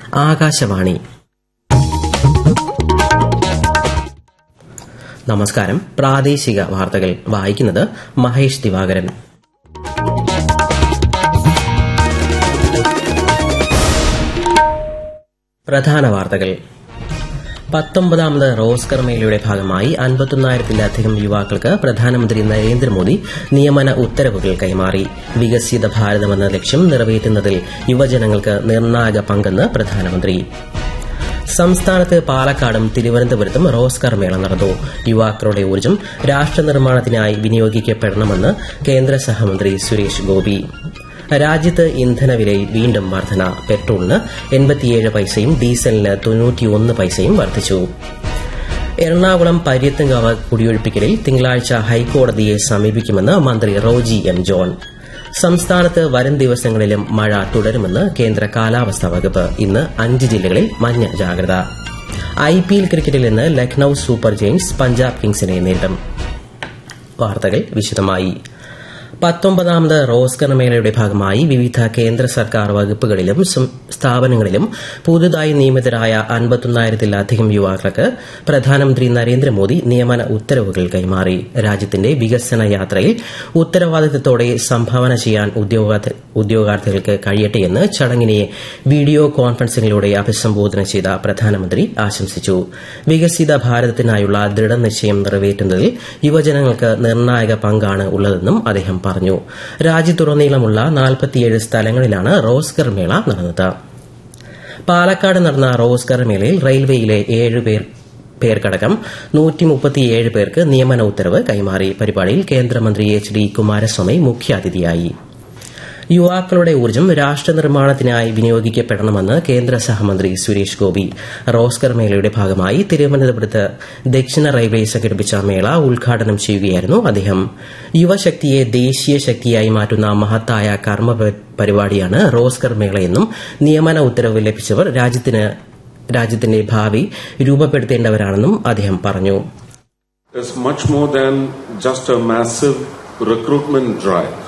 ആകാശവാണി നമസ്കാരം പ്രാദേശിക വാർത്തകൾ വായിക്കുന്നത് മഹേഷ് ദിവാകരൻ പ്രധാന വാർത്തകൾ പത്തൊമ്പതാമത് റോസ്കർ മേളയുടെ ഭാഗമായി അൻപത്തൊന്നായിരത്തിലധികം യുവാക്കൾക്ക് പ്രധാനമന്ത്രി നരേന്ദ്രമോദി നിയമന ഉത്തരവുകൾ കൈമാറി വികസിത ഭാരതമെന്ന ലക്ഷ്യം നിറവേറ്റുന്നതിൽ യുവജനങ്ങൾക്ക് നിർണായക പങ്കെന്ന് പ്രധാനമന്ത്രി സംസ്ഥാനത്ത് പാലക്കാടും തിരുവനന്തപുരത്തും റോസ്കർ മേള നടന്നു യുവാക്കളുടെ ഊർജ്ജം രാഷ്ട്രനിർമ്മാണത്തിനായി വിനിയോഗിക്കപ്പെടണമെന്ന് കേന്ദ്ര സഹമന്ത്രി സുരേഷ് ഗോപി രാജ്യത്ത് ഇന്ധനവിലയിൽ വീണ്ടും വർധന പെട്രോളിന് എൺപത്തിയേഴ് പൈസയും ഡീസലിന് തൊണ്ണൂറ്റിയൊന്ന് പൈസയും വർദ്ധിച്ചു എറണാകുളം പര്യത്തുംകാവ് കുടിയൊഴിപ്പിക്കലിൽ തിങ്കളാഴ്ച ഹൈക്കോടതിയെ സമീപിക്കുമെന്ന് മന്ത്രി റോജി എം ജോൺ സംസ്ഥാനത്ത് വരും ദിവസങ്ങളിലും മഴ തുടരുമെന്ന് കേന്ദ്ര കാലാവസ്ഥാ വകുപ്പ് ഇന്ന് അഞ്ച് ജില്ലകളിൽ മഞ്ഞ ജാഗ്രത ഐപിഎൽ ക്രിക്കറ്റിൽ ഇന്ന് ലക്നൌ സൂപ്പർ ജയന്റ്സ് പഞ്ചാബ് കിങ്സിനെ നേരിടും വാർത്തകൾ വിശദമായി പത്തൊമ്പതാമത് റോസ്കർ മേളയുടെ ഭാഗമായി വിവിധ കേന്ദ്ര സർക്കാർ വകുപ്പുകളിലും സ്ഥാപനങ്ങളിലും പുതുതായി നിയമിതരായ അൻപത്തൊന്നായിരത്തിലധികം യുവാക്കൾക്ക് പ്രധാനമന്ത്രി നരേന്ദ്രമോദി നിയമന ഉത്തരവുകൾ കൈമാറി രാജ്യത്തിന്റെ വികസന യാത്രയിൽ ഉത്തരവാദിത്തത്തോടെ സംഭാവന ചെയ്യാൻ ഉദ്യോഗാർത്ഥികൾക്ക് കഴിയട്ടെയെന്ന് ചടങ്ങിനെ വീഡിയോ കോൺഫറൻസിംഗിലൂടെ അഭിസംബോധന ചെയ്ത പ്രധാനമന്ത്രി ആശംസിച്ചു വികസിത ഭാരതത്തിനായുള്ള ദൃഢനിശ്ചയം നിറവേറ്റുന്നതിൽ യുവജനങ്ങൾക്ക് നിർണായക പങ്കാണ് ഉള്ളതെന്നും അദ്ദേഹം പറഞ്ഞു രാജ്യത്തുടനീളമുള്ള നാൽപ്പത്തിയേഴ് സ്ഥലങ്ങളിലാണ് റോസ്കർ മേള നടന്നത് പാലക്കാട് നടന്ന റോസ്കർ മേളയിൽ റെയിൽവേയിലെ ഏഴ് പേർ പേർക്കടക്കം നൂറ്റിമുപ്പത്തിയേഴ് പേർക്ക് നിയമന ഉത്തരവ് കൈമാറി പരിപാടിയിൽ കേന്ദ്രമന്ത്രി എച്ച് ഡി കുമാരസ്വാമി മുഖ്യാതിഥിയായി യുവാക്കളുടെ ഊർജ്ജം രാഷ്ട്രനിർമ്മാണത്തിനായി വിനിയോഗിക്കപ്പെടണമെന്ന് കേന്ദ്ര സഹമന്ത്രി സുരേഷ് ഗോപി റോസ്കർ മേളയുടെ ഭാഗമായി തിരുവനന്തപുരത്ത് ദക്ഷിണ റെയിൽവേ സംഘടിപ്പിച്ച മേള ഉദ്ഘാടനം ചെയ്യുകയായിരുന്നു അദ്ദേഹം യുവശക്തിയെ ദേശീയ ശക്തിയായി മാറ്റുന്ന മഹത്തായ കർമ്മ പരിപാടിയാണ് റോസ്കർ മേളയെന്നും നിയമന ഉത്തരവ് ലഭിച്ചവർ രാജ്യത്തിന് രാജ്യത്തിന്റെ ഭാവി രൂപപ്പെടുത്തേണ്ടവരാണെന്നും അദ്ദേഹം പറഞ്ഞു It's much more than just a massive recruitment drive.